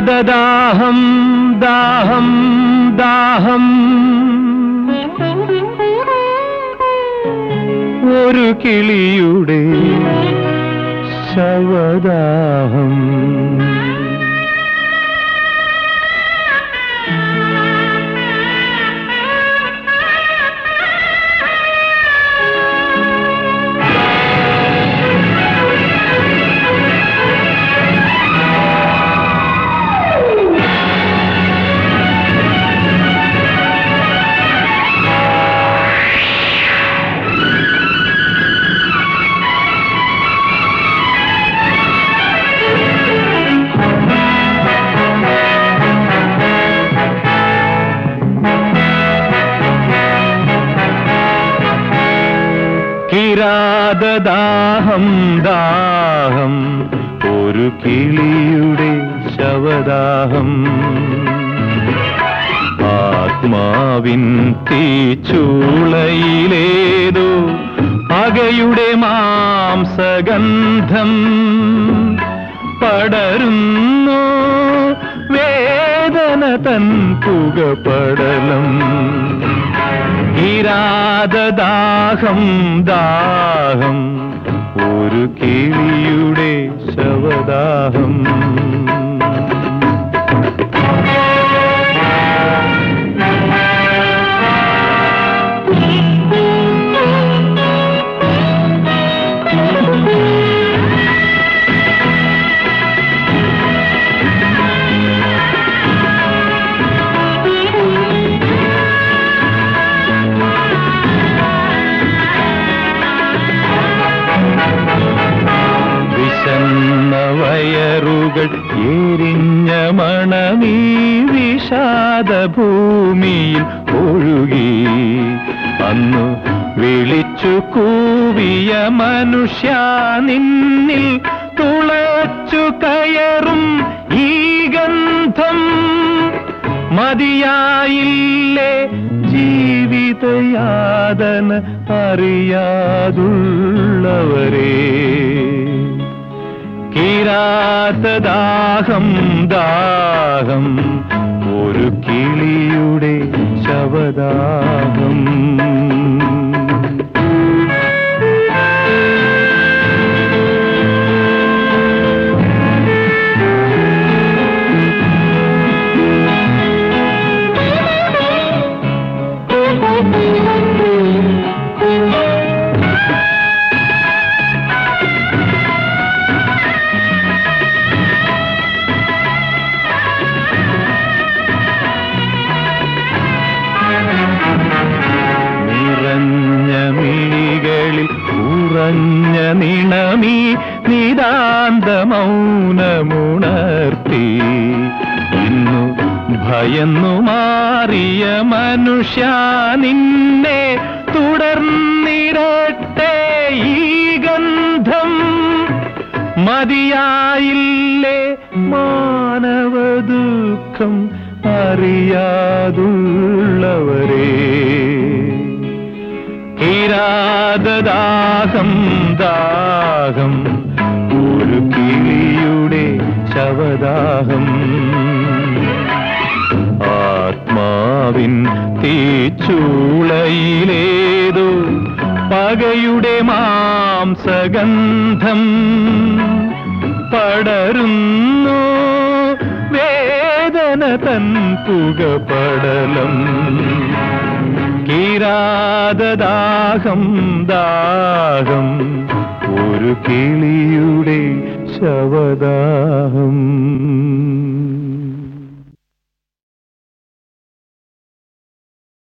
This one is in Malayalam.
കിരാതദാഹം ദാഹം ദാഹം ഒരു കിളിയുടെ ശവദാഹം കിരാതദാഹം ദാഹം ഒരു കിളിയുടെ ശവദാഹം ആത്മാവിൻ തീച്ചൂളയിലേതോ പകയുടെ മാംസഗന്ധം പടരുന്നു വേദന തൻ പുകപടലം കിരാതദാഹം ദാഹം ഒരു കിളിയുടെ ശവദാഹം വിശന്ന വയറുകൾ എരിഞ്ഞ മണമീ വിഷാദ ഭൂമിയിൽ ഒഴുകി അന്നു വിളിച്ചു കൂവിയ മനുഷ്യ നിന്നിൽ തുളച്ചു കയറും ഈ ഗന്ധം മതിയായില്ലേ ജീവിതയാതന അറിയാതുള്ളവരെ കിരാതദാഹം ദാഹം ഒരു കിളിയുടെ ശവദാഹം നിറഞ്ഞ മിഴികളിൽ ഉറഞ്ഞ നിണമീ നിതാന്ത മൗനമുണർത്തി ഇന്നു ഭയന്നു മാറിയ മനുഷ്യ നിന്നെ തുടർന്നിരട്ടെ ഈ ഗന്ധം മതിയായില്ലേ മാനവ ദുഃഖം അറിയാതുള്ളവരെ കിരാതദാഹം ദാഹം ഒരു കിളിയുടെ ശവദാഹം ആത്മാവിൻ തീച്ചൂളയിലേതോ പകയുടെ മാംസഗന്ധം പടരുന്നു വേദന തൻ പുകപടലം കിരാതദാഹം ദാഹം ഒരു കിളിയുടെ ശവദാഹം